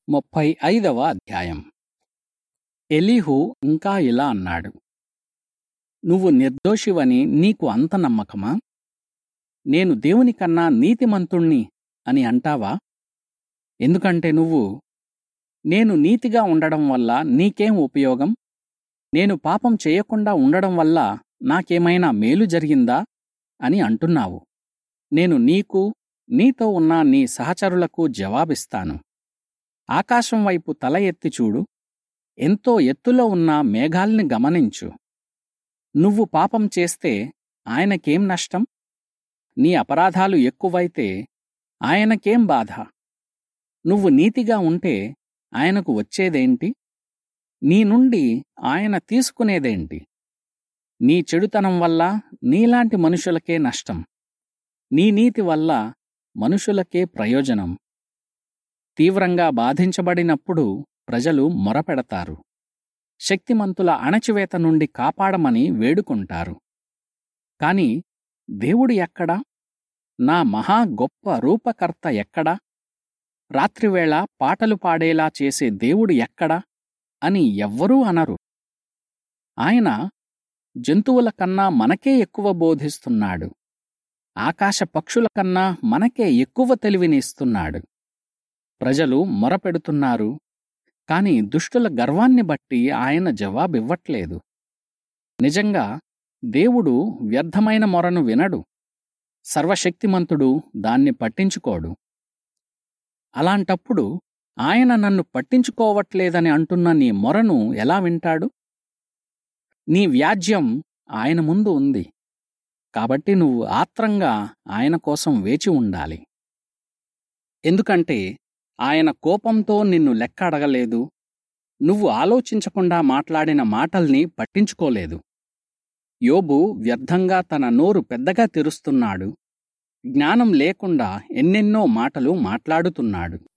ముప్పై ఐదవ అధ్యాయం ఎలీహు ఇంకా ఇలా అన్నాడు నువ్వు నిర్దోషివని నీకు అంత నమ్మకమా నేను దేవుని కన్నా నీతిమంతుణ్ణి అని అంటావా ఎందుకంటే నువ్వు నేను నీతిగా ఉండడం వల్ల నీకేం ఉపయోగం నేను పాపం చేయకుండా ఉండడం వల్ల నాకేమైనా మేలు జరిగిందా అని అంటున్నావు నేను నీకు నీతో ఉన్న నీ సహచరులకు జవాబిస్తాను ఆకాశం వైపు తల ఎత్తి చూడు ఎంతో ఎత్తులో ఉన్న మేఘాల్ని గమనించు నువ్వు పాపం చేస్తే ఆయనకేం నష్టం నీ అపరాధాలు ఎక్కువైతే ఆయనకేం బాధ నువ్వు నీతిగా ఉంటే ఆయనకు వచ్చేదేంటి నీ నుండి ఆయన తీసుకునేదేంటి నీ చెడుతనం వల్ల నీలాంటి మనుషులకే నష్టం నీ నీతి వల్ల మనుషులకే ప్రయోజనం తీవ్రంగా బాధించబడినప్పుడు ప్రజలు మొరపెడతారు శక్తిమంతుల అణచివేత నుండి కాపాడమని వేడుకుంటారు కాని దేవుడు ఎక్కడా నా మహా గొప్ప రూపకర్త ఎక్కడా రాత్రివేళ పాటలు పాడేలా చేసే దేవుడు ఎక్కడా అని ఎవ్వరూ అనరు ఆయన జంతువుల కన్నా మనకే ఎక్కువ బోధిస్తున్నాడు ఆకాశ పక్షుల కన్నా మనకే ఎక్కువ తెలివిని ఇస్తున్నాడు ప్రజలు మొరపెడుతున్నారు కాని దుష్టుల గర్వాన్ని బట్టి ఆయన జవాబివ్వట్లేదు నిజంగా దేవుడు వ్యర్థమైన మొరను వినడు సర్వశక్తిమంతుడు దాన్ని పట్టించుకోడు అలాంటప్పుడు ఆయన నన్ను పట్టించుకోవట్లేదని అంటున్న నీ మొరను ఎలా వింటాడు నీ వ్యాజ్యం ఆయన ముందు ఉంది కాబట్టి నువ్వు ఆత్రంగా ఆయన కోసం వేచి ఉండాలి ఎందుకంటే ఆయన కోపంతో నిన్ను లెక్క అడగలేదు నువ్వు ఆలోచించకుండా మాట్లాడిన మాటల్ని పట్టించుకోలేదు యోబు వ్యర్థంగా తన నోరు పెద్దగా తెరుస్తున్నాడు జ్ఞానం లేకుండా ఎన్నెన్నో మాటలు మాట్లాడుతున్నాడు